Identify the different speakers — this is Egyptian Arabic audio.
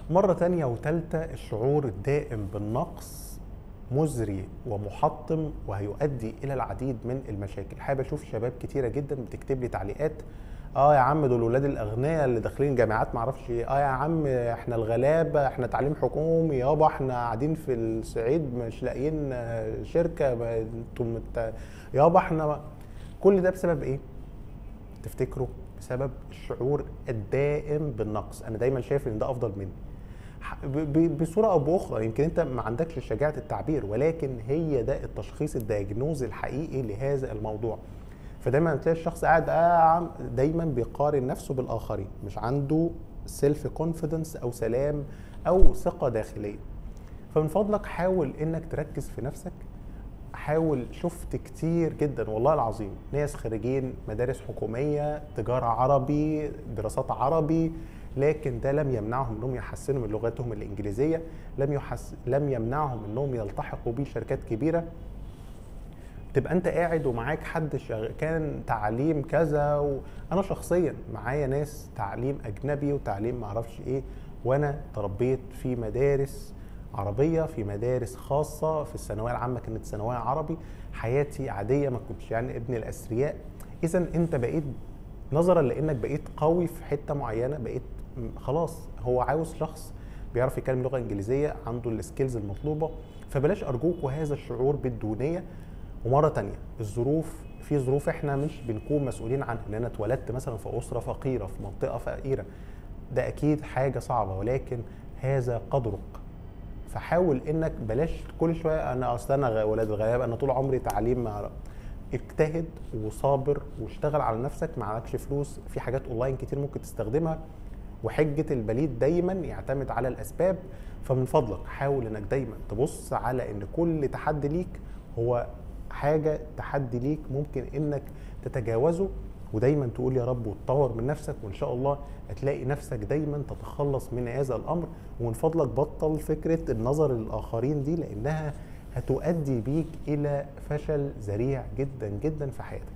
Speaker 1: مرة تانية وتالتة الشعور الدائم بالنقص مزري ومحطم وهيؤدي الى العديد من المشاكل حابب اشوف شباب كتيره جدا بتكتب لي تعليقات اه يا عم دول ولاد الاغنياء اللي داخلين جامعات معرفش ايه اه يا عم احنا الغلابه احنا تعليم حكومي يابا احنا قاعدين في الصعيد مش لاقيين آه، شركه ما انتم مت- يابا احنا كل ده بسبب ايه تفتكروا بسبب الشعور الدائم بالنقص انا دايما شايف ان ده افضل مني ح- ب- ب- بصوره او باخرى يمكن انت ما عندكش شجاعه التعبير ولكن هي ده التشخيص الدياجنوز الحقيقي لهذا الموضوع فدايما تلاقي الشخص قاعد آه عم- دايما بيقارن نفسه بالاخرين مش عنده سيلف كونفيدنس او سلام او ثقه داخليه فمن فضلك حاول انك تركز في نفسك حاول شفت كتير جدا والله العظيم ناس خريجين مدارس حكوميه تجاره عربي دراسات عربي لكن ده لم يمنعهم انهم يحسنوا من لغتهم الانجليزيه لم يحس لم يمنعهم انهم يلتحقوا بشركات كبيره تبقى انت قاعد ومعاك حد شغ... كان تعليم كذا وانا شخصيا معايا ناس تعليم اجنبي وتعليم معرفش ايه وانا تربيت في مدارس عربيه في مدارس خاصه في الثانويه العامه كانت ثانويه عربي حياتي عاديه ما كنتش يعني ابن الاثرياء اذا انت بقيت نظرا لانك بقيت قوي في حته معينه بقيت م- خلاص هو عاوز شخص بيعرف يتكلم لغه انجليزيه عنده السكيلز المطلوبه فبلاش ارجوك وهذا الشعور بالدونيه ومره تانية الظروف في ظروف احنا مش بنكون مسؤولين عنها ان انا اتولدت مثلا في اسره فقيره في منطقه فقيره ده اكيد حاجه صعبه ولكن هذا قدرك فحاول انك بلاش كل شويه انا اصل انا غ- ولاد الغلابه انا طول عمري تعليم مع اجتهد وصابر واشتغل على نفسك معكش فلوس في حاجات اونلاين كتير ممكن تستخدمها وحجه البليد دايما يعتمد على الاسباب فمن فضلك حاول انك دايما تبص على ان كل تحدي ليك هو حاجه تحدي ليك ممكن انك تتجاوزه ودايما تقول يا رب وتطور من نفسك وان شاء الله هتلاقي نفسك دايما تتخلص من هذا الامر ومن فضلك بطل فكره النظر للاخرين دي لانها هتؤدي بيك الى فشل ذريع جدا جدا في حياتك